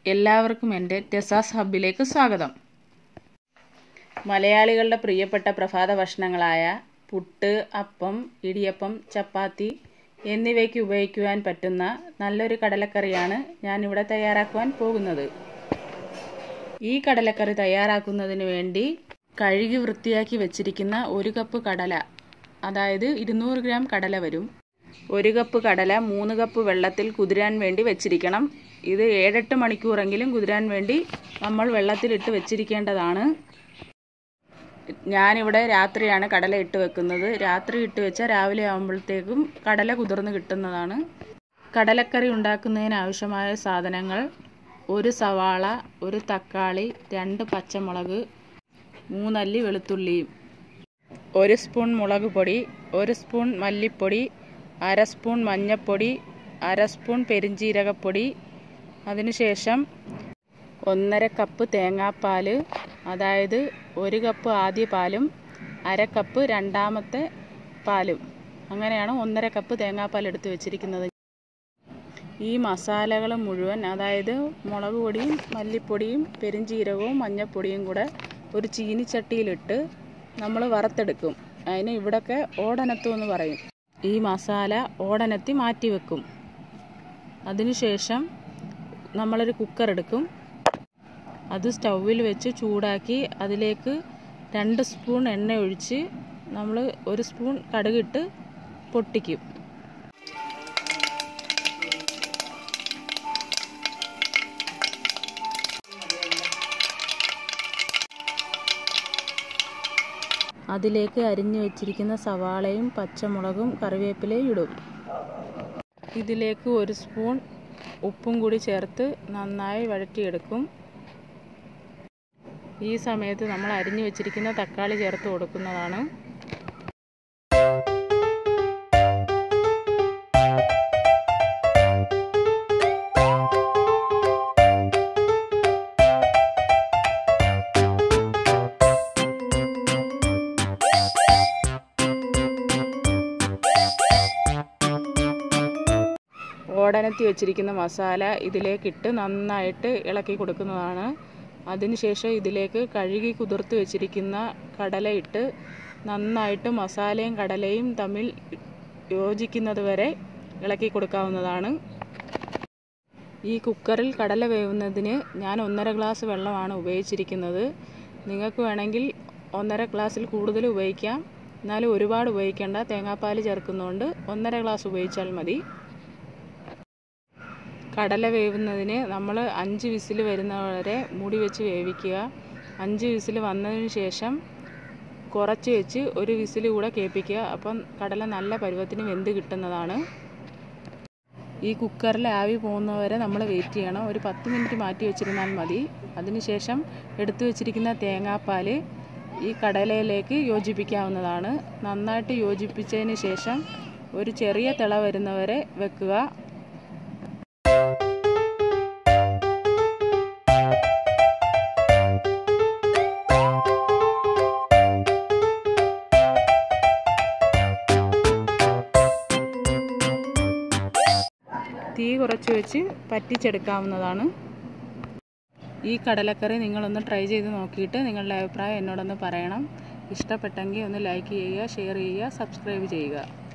എല്ലാവർക്കും എൻ്റെ ടെസാസ് ഹബിലേക്ക് സ്വാഗതം മലയാളികളുടെ പ്രിയപ്പെട്ട പ്രഭാത ഭക്ഷണങ്ങളായ പുട്ട് അപ്പം ഇടിയപ്പം ചപ്പാത്തി എന്നിവയ്ക്ക് ഉപയോഗിക്കുവാൻ പറ്റുന്ന നല്ലൊരു കടലക്കറിയാണ് ഞാനിവിടെ തയ്യാറാക്കുവാൻ പോകുന്നത് ഈ കടലക്കറി തയ്യാറാക്കുന്നതിന് വേണ്ടി കഴുകി വൃത്തിയാക്കി വെച്ചിരിക്കുന്ന ഒരു കപ്പ് കടല അതായത് ഇരുന്നൂറ് ഗ്രാം കടല വരും ഒരു കപ്പ് കടല മൂന്ന് കപ്പ് വെള്ളത്തിൽ കുതിരാൻ വേണ്ടി വെച്ചിരിക്കണം ഇത് ഏഴെട്ട് മണിക്കൂറെങ്കിലും കുതിരാൻ വേണ്ടി നമ്മൾ വെള്ളത്തിലിട്ട് വെച്ചിരിക്കേണ്ടതാണ് ഞാനിവിടെ രാത്രിയാണ് കടല ഇട്ട് വെക്കുന്നത് രാത്രി ഇട്ട് വെച്ചാൽ രാവിലെ ആകുമ്പോഴത്തേക്കും കടല കുതിർന്ന് കിട്ടുന്നതാണ് കടലക്കറി ഉണ്ടാക്കുന്നതിന് ആവശ്യമായ സാധനങ്ങൾ ഒരു സവാള ഒരു തക്കാളി രണ്ട് പച്ചമുളക് മൂന്നല്ലി വെളുത്തുള്ളിയും ഒരു സ്പൂൺ മുളക് പൊടി ഒരു സ്പൂൺ മല്ലിപ്പൊടി അര സ്പൂൺ മഞ്ഞൾപ്പൊടി അര സ്പൂൺ പെരിഞ്ജീരകപ്പൊടി അതിനുശേഷം ഒന്നര കപ്പ് തേങ്ങാപ്പാൽ അതായത് ഒരു കപ്പ് ആദ്യ പാലും അര കപ്പ് രണ്ടാമത്തെ പാലും അങ്ങനെയാണ് ഒന്നര കപ്പ് തേങ്ങാപ്പാൽ എടുത്ത് വെച്ചിരിക്കുന്നത് ഈ മസാലകൾ മുഴുവൻ അതായത് മുളക് പൊടിയും മല്ലിപ്പൊടിയും പെരിഞ്ജീരകവും മഞ്ഞൾപ്പൊടിയും കൂടെ ഒരു ചീനിച്ചട്ടിയിലിട്ട് നമ്മൾ വറുത്തെടുക്കും അതിന് ഇവിടൊക്കെ ഓടനത്തും എന്ന് പറയും ഈ മസാല ഓടനത്തി മാറ്റി വെക്കും അതിനുശേഷം നമ്മളൊരു കുക്കർ എടുക്കും അത് സ്റ്റൗവിൽ വെച്ച് ചൂടാക്കി അതിലേക്ക് രണ്ട് സ്പൂൺ എണ്ണ ഒഴിച്ച് നമ്മൾ ഒരു സ്പൂൺ കടുകിട്ട് പൊട്ടിക്കും അതിലേക്ക് അരിഞ്ഞു വെച്ചിരിക്കുന്ന സവാളയും പച്ചമുളകും കറിവേപ്പിലയും ഇടും ഇതിലേക്ക് ഒരു സ്പൂൺ ഉപ്പും കൂടി ചേർത്ത് നന്നായി വഴറ്റിയെടുക്കും ഈ സമയത്ത് നമ്മൾ അരിഞ്ഞു വെച്ചിരിക്കുന്ന തക്കാളി ചേർത്ത് കൊടുക്കുന്നതാണ് ഓടനത്തി വെച്ചിരിക്കുന്ന മസാല ഇതിലേക്കിട്ട് നന്നായിട്ട് ഇളക്കി കൊടുക്കുന്നതാണ് അതിനുശേഷം ഇതിലേക്ക് കഴുകി കുതിർത്ത് വെച്ചിരിക്കുന്ന കടല ഇട്ട് നന്നായിട്ട് മസാലയും കടലയും തമ്മിൽ യോജിക്കുന്നത് വരെ ഇളക്കി കൊടുക്കാവുന്നതാണ് ഈ കുക്കറിൽ കടല വേവുന്നതിന് ഞാൻ ഒന്നര ഗ്ലാസ് വെള്ളമാണ് ഉപയോഗിച്ചിരിക്കുന്നത് നിങ്ങൾക്ക് വേണമെങ്കിൽ ഒന്നര ഗ്ലാസ്സിൽ കൂടുതൽ ഉപയോഗിക്കാം എന്നാലും ഒരുപാട് ഉപയോഗിക്കേണ്ട തേങ്ങാപ്പാൽ ചേർക്കുന്നതുകൊണ്ട് ഒന്നര ഗ്ലാസ് ഉപയോഗിച്ചാൽ മതി കടല വേവുന്നതിന് നമ്മൾ അഞ്ച് വിസിൽ വരുന്നവരെ മൂടി വെച്ച് വേവിക്കുക അഞ്ച് വിസിൽ വന്നതിന് ശേഷം കുറച്ച് വെച്ച് ഒരു വിസിൽ കൂടെ കേൾപ്പിക്കുക അപ്പം കടല നല്ല പരുവത്തിന് വെന്ത് കിട്ടുന്നതാണ് ഈ കുക്കറിൽ ആവി പോകുന്നവരെ നമ്മൾ വെയിറ്റ് ചെയ്യണം ഒരു പത്ത് മിനിറ്റ് മാറ്റി വെച്ചിരുന്നാൽ മതി അതിനുശേഷം എടുത്തു വെച്ചിരിക്കുന്ന തേങ്ങാപ്പാൽ ഈ കടലയിലേക്ക് യോജിപ്പിക്കാവുന്നതാണ് നന്നായിട്ട് യോജിപ്പിച്ചതിന് ശേഷം ഒരു ചെറിയ തിള വരുന്നവരെ വെക്കുക തീ കുറച്ച് വെച്ച് പറ്റിച്ചെടുക്കാവുന്നതാണ് ഈ കടലക്കറി നിങ്ങളൊന്ന് ട്രൈ ചെയ്ത് നോക്കിയിട്ട് നിങ്ങളുടെ അഭിപ്രായം എന്നോടൊന്ന് പറയണം ഇഷ്ടപ്പെട്ടെങ്കിൽ ഒന്ന് ലൈക്ക് ചെയ്യുക ഷെയർ ചെയ്യുക സബ്സ്ക്രൈബ് ചെയ്യുക